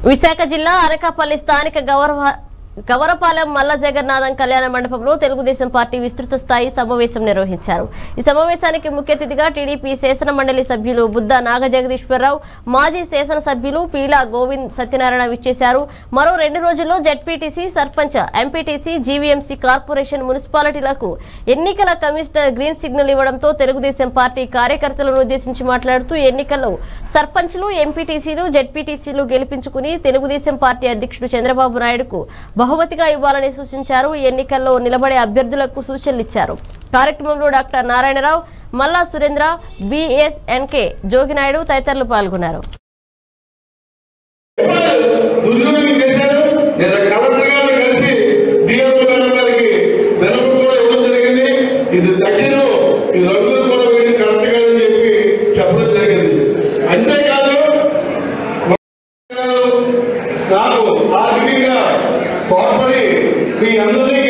విశాఖ జిల్లా అనకాపల్లి స్థానిక గౌరవ గవరపాలెం మల్ల జగన్నాథం కళ్యాణ మండపంలో తెలుగుదేశం పార్టీ విస్తృత స్థాయి సమావేశం నిర్వహించారు ఈ సమావేశానికి ముఖ్య అతిథిగా టీడీపీ శాసన మండలి సభ్యులు బుద్ధ నాగజగదీశ్వరరావు మాజీ శాసన సభ్యులు పీలా గోవింద్ సత్యనారాయణ విచ్చేశారు మరో రెండు రోజుల్లో ZPTC sarpanch MPTC GVMC corporation మున్సిపాలిటీలకు ఎన్నికల కమిషనర్ గ్రీన్ సిగ్నల్ ఇవ్వడంతో తెలుగుదేశం పార్టీ కార్యకర్తలను ఉద్దేశించి మాట్లాడుతూ ఎన్నికల్లో సర్పంచ్లు ఎంపీటీసీలు జెడ్పీటీసీలు గెలిపించుకుని తెలుగుదేశం పార్టీ అధ్యక్షుడు చంద్రబాబు నాయుడుకు బహుమతిగా ఇవ్వాలని సూచించారు ఈ ఎన్నికల్లో నిలబడే అభ్యర్థులకు సూచనలు ఇచ్చారు కార్యక్రమంలో డాక్టర్ నారాయణరావు మల్లా సురేంద్ర బిఎస్ఎన్కే జోగినాయుడు తదితరులు పాల్గొన్నారు దుర్యోగం చేశారు నేను కలెక్టర్ గారిని కలిసి డిఎం మేడం గారికి వెనక కూడా ఇవ్వడం జరిగింది ఇది తక్షణం ఈ రంగులు కూడా వీడికి కరెక్ట్ కాదని చెప్పి చెప్పడం జరిగింది అంతేకాదు నాకు ఆర్థికంగా తోడ్పడి మీ అందరినీ